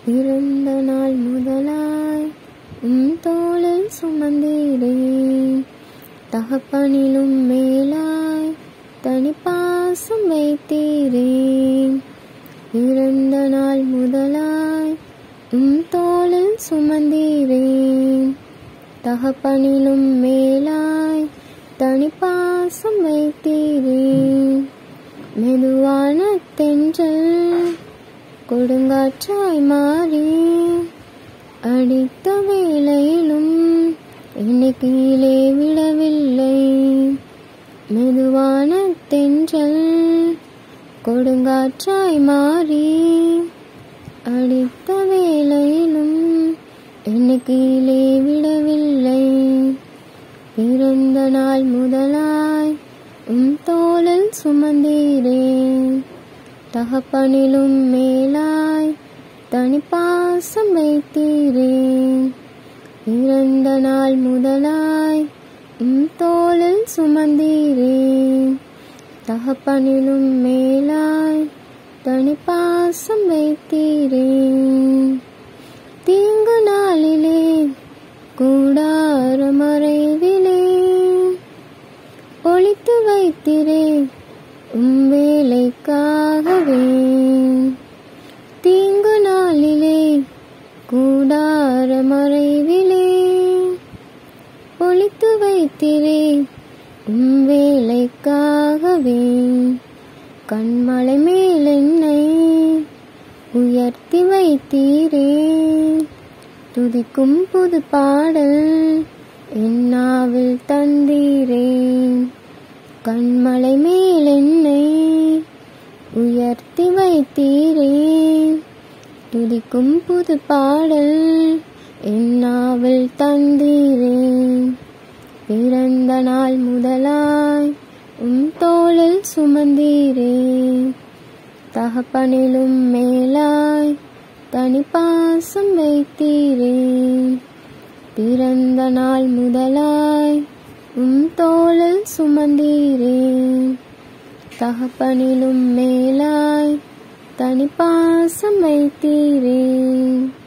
பிறந்த நாள் முதலாய் உம் தோளில் சுமந்தீரேன் தகப்பனிலும் மேலாய் தனிப்பாசம் வைத்தீரேன் பிறந்த நாள் முதலாய் உம் தோளில் சுமந்தீரேன் தகப்பனிலும் மேலாய் தனிப்பாசம் வைத்தீரேன் மெதுவான தென்றல் கொடுங்காற்றாய் மாறி அடித்த வேளையிலும் என்னை கீழே விடவில்லை மெதுவான தென்றல் கொடுங்காற்றாய் மாறி அடித்த வேளையிலும் என்னை கீழே விடவில்லை பிறந்த நாள் முதலாய் உம் தோளில் சுமந்தீரேன் தகப்பனிலும் மேலாய் தனிப்பாசம் வைத்தீரேன் பிறந்த நாள் முதலாய் உம் தோளில் சுமந்தீரேன் தகப்பனிலும் மேலாய் தனிப்பாசம் வைத்தீரேன் தீங்கு நாளிலே கூடார மறைவிலே ஒளித்து வைத்திரே உம் வேலைக்காகவே தீங்கு நாளிலே கூடார மறைவிலே ஒளித்து வைத்திரே உம் வேலைக்காகவே கண்மலை மேல் என்னை உயர்த்தி வைத்தீரே துதிக்கும் புது பாடல் என்னாவில் தந்தீரே கண்மலை மேல் என்னை உயர்த்தி வைத்தீரே துதிக்கும் புது பாடல் என்னாவில் தந்தீரே பிறந்த நாள் முதலாய் உம் தோளில் சுமந்தீரே தகப்பனிலும் மேலாய் தனிப்பாசம் வைத்தீரே பிறந்த நாள் முதலாய் உம் தோளில் சுமந்தீரே தகப்பனிலும் மேலாய் தனிப்பாசம் வைத்தீரே